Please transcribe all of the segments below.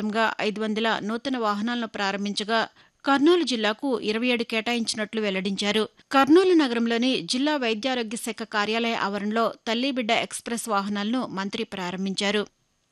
భాగంగా ఐదు వందల నూతన వాహనాలను ప్రారంభించగా కర్నూలు జిల్లాకు ఇరవై ఏడు కేటాయించినట్లు వెల్లడించారు కర్నూలు నగరంలోని జిల్లా వైద్యారోగ్య శాఖ కార్యాలయ ఆవరణలో తల్లిబిడ్డ ఎక్స్ప్రెస్ వాహనాలను మంత్రి ప్రారంభించారు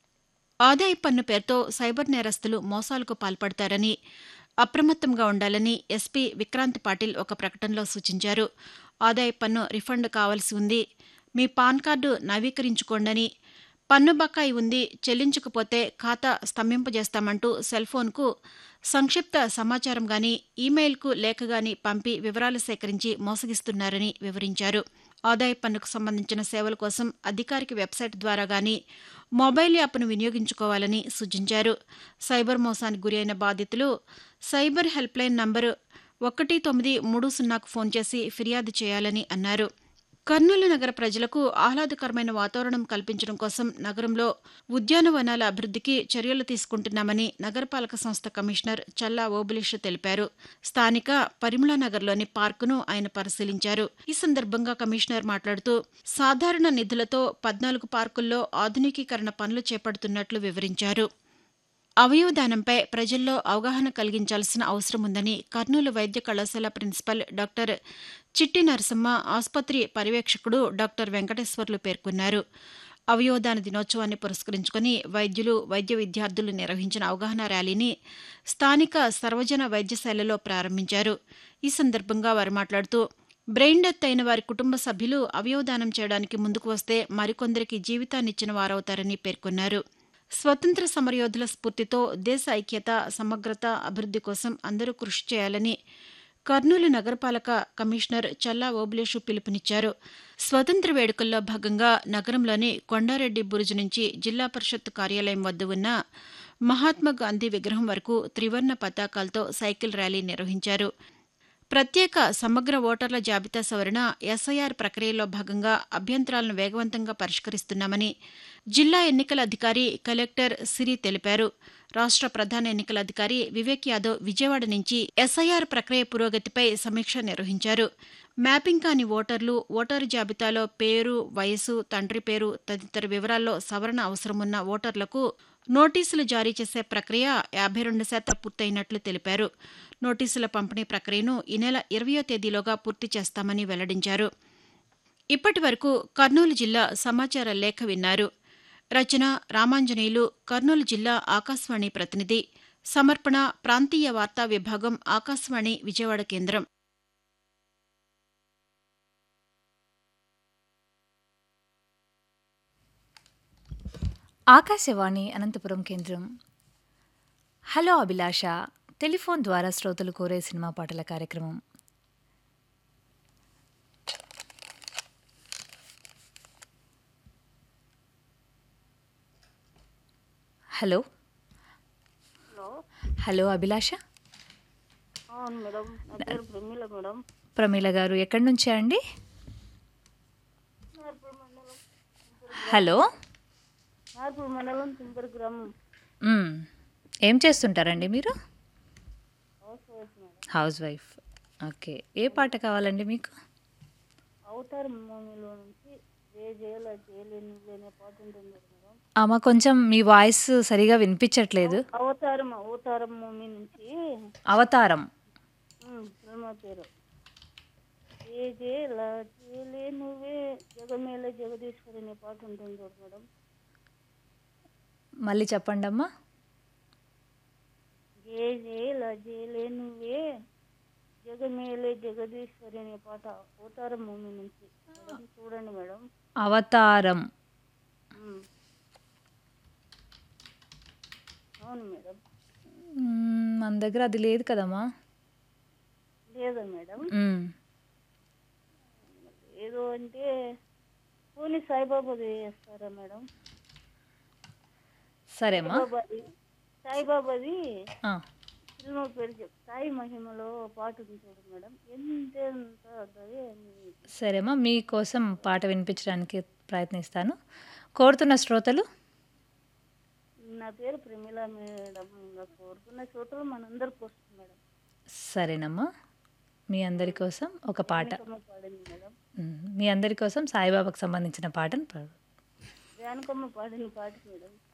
ఆదాయ పన్ను పేరుతో సైబర్ నేరస్తులు మోసాలకు పాల్పడతారని అప్రమత్తంగా ఉండాలని ఎస్పీ విక్రాంత్ పాటిల్ ఒక ప్రకటనలో సూచించారు ఆదాయ పన్ను రిఫండ్ కావాల్సి ఉంది మీ పాన్ కార్డు నవీకరించుకోండని పన్ను బకాయి ఉంది చెల్లించకపోతే ఖాతా స్తంభింపజేస్తామంటూ సెల్ ఫోన్కు సంక్షిప్త సమాచారం గాని ఈమెయిల్కు లేఖ గాని పంపి వివరాలు సేకరించి మోసగిస్తున్నారని వివరించారు ఆదాయ పన్నుకు సంబంధించిన సేవల కోసం అధికారిక వెబ్సైట్ ద్వారా గాని మొబైల్ యాప్ను వినియోగించుకోవాలని సూచించారు సైబర్ మోసానికి గురి అయిన బాధితులు సైబర్ హెల్ప్లైన్ నంబరు ఒకటి తొమ్మిది మూడు సున్నాకు ఫోన్ చేసి ఫిర్యాదు చేయాలని అన్నారు కర్నూలు నగర ప్రజలకు ఆహ్లాదకరమైన వాతావరణం కల్పించడం కోసం నగరంలో ఉద్యానవనాల అభివృద్ధికి చర్యలు తీసుకుంటున్నామని నగరపాలక సంస్థ కమిషనర్ చల్లా ఓబులిష్ తెలిపారు స్థానిక పరిమళ నగర్లోని పార్కును ఆయన పరిశీలించారు ఈ సందర్భంగా కమిషనర్ మాట్లాడుతూ సాధారణ నిధులతో పద్నాలుగు పార్కుల్లో ఆధునికీకరణ పనులు చేపడుతున్నట్లు వివరించారు అవయవదానంపై ప్రజల్లో అవగాహన కలిగించాల్సిన అవసరం ఉందని కర్నూలు వైద్య కళాశాల ప్రిన్సిపల్ డాక్టర్ చిట్టి నరసమ్మ ఆసుపత్రి పర్యవేక్షకుడు డాక్టర్ వెంకటేశ్వర్లు పేర్కొన్నారు అవయవదాన దినోత్సవాన్ని పురస్కరించుకుని వైద్యులు వైద్య విద్యార్థులు నిర్వహించిన అవగాహన ర్యాలీని స్థానిక సర్వజన వైద్యశాలలో ప్రారంభించారు ఈ సందర్భంగా వారు మాట్లాడుతూ బ్రెయిన్ డెత్ అయిన వారి కుటుంబ సభ్యులు అవయవదానం చేయడానికి ముందుకు వస్తే మరికొందరికి జీవితాన్నిచ్చిన వారవుతారని పేర్కొన్నారు స్వతంత్ర సమరయోధుల స్ఫూర్తితో దేశ ఐక్యత సమగ్రత అభివృద్ధి కోసం అందరూ కృషి చేయాలని కర్నూలు నగరపాలక కమిషనర్ చల్లా ఓబులేషు పిలుపునిచ్చారు స్వతంత్ర వేడుకల్లో భాగంగా నగరంలోని కొండారెడ్డి బురుజు నుంచి జిల్లా పరిషత్ కార్యాలయం వద్ద ఉన్న మహాత్మా గాంధీ విగ్రహం వరకు త్రివర్ణ పతాకాలతో సైకిల్ ర్యాలీ నిర్వహించారు ప్రత్యేక సమగ్ర ఓటర్ల జాబితా సవరణ ఎస్ఐఆర్ ప్రక్రియలో భాగంగా అభ్యంతరాలను వేగవంతంగా పరిష్కరిస్తున్నామని జిల్లా ఎన్నికల అధికారి కలెక్టర్ సిరి తెలిపారు రాష్ట్ర ప్రధాన ఎన్నికల అధికారి వివేక్ యాదవ్ విజయవాడ నుంచి ఎస్ఐఆర్ ప్రక్రియ పురోగతిపై సమీక్ష నిర్వహించారు మ్యాపింగ్ కాని ఓటర్లు ఓటరు జాబితాలో పేరు వయసు తండ్రి పేరు తదితర వివరాల్లో సవరణ అవసరమున్న ఓటర్లకు నోటీసులు జారీ చేసే ప్రక్రియ యాభై రెండు శాతం పూర్తయినట్లు తెలిపారు నోటీసుల పంపిణీ ప్రక్రియను ఈ నెల ఇరవయో తేదీలోగా పూర్తి చేస్తామని వెల్లడించారు ఇప్పటి వరకు కర్నూలు జిల్లా సమాచార లేఖ విన్నారు రచన రామాంజనేయులు కర్నూలు జిల్లా ఆకాశవాణి ప్రతినిధి సమర్పణ ప్రాంతీయ వార్తా విభాగం ఆకాశవాణి విజయవాడ కేంద్రం ఆకాశవాణి అనంతపురం కేంద్రం హలో అభిలాష టెలిఫోన్ ద్వారా శ్రోతలు కోరే సినిమా పాటల కార్యక్రమం హలో హలో హలో అభిలాష అవును మేడం నా పేరు ప్రమీల మేడం ప్రమీల గారు ఎక్కడి నుంచి అండి హలో నార్పూర్ మండలం తుంపర్ గ్రామం మ్మ్. ఏం చేస్తుంటారండి మీరు housewife madam housewife okay ఏ పాట కావాలండి మీకు అవతార్ మూవీలో నుంచి ఏ చేయాల చేయలేని అనే పాట ఉంటుంది కదా మేడం ఆమె కొంచెం మీ వాయిస్ సరిగా వినిపించట్లేదు అవతారం అవతారం మూవీ నుంచి అవతారం ఉమ్, సినిమా పేరు ఏ చేయాల చేయలే నువ్వే జగమేల జగదీశ్వరి అనే పాట ఉంటుంది చూడు మేడం మళ్ళీ చెప్పండి అమ్మా ఏ చేయాల చేయలే నువ్వే జగమేలే జగదీశ్వరి అనే పాట అవతారం మూవీ నుంచి మేడం చూడండి మేడం అవతారం ఉమ్. అవును మేడం మ్మ్, మన దగ్గర అది లేదు కదమ్మా లేదా మేడం మ్మ్. ఏదో అంటే పోనీ సాయిబాబాది వేస్తారా మేడం సరేమ్మా సాయిబాబాది సాయిబాబాది ఆ, సినిమా పేరు చెప్ సాయి మహిమలో పాట ఉంది చూడు మేడం ఎంతెంత దయని సరేమ్మా మీకోసం పాట వినిపించడానికి ప్రయత్నిస్తాను కోరుతున్న శ్రోతలు నా పేరు ప్రమీల మేడం ఇంకా కోరుకున్న చోట్ల మనందరికి వస్తుంది మేడం సరేనమ్మా మీ అందరి కోసం ఒక పాట వెనకమ్మ పాడింది మేడం మ్మ్. మీ అందరి కోసం సాయిబాబాకు సంబంధించిన పాటను పాడు వెనకమ్మ పాడిన పాట మేడం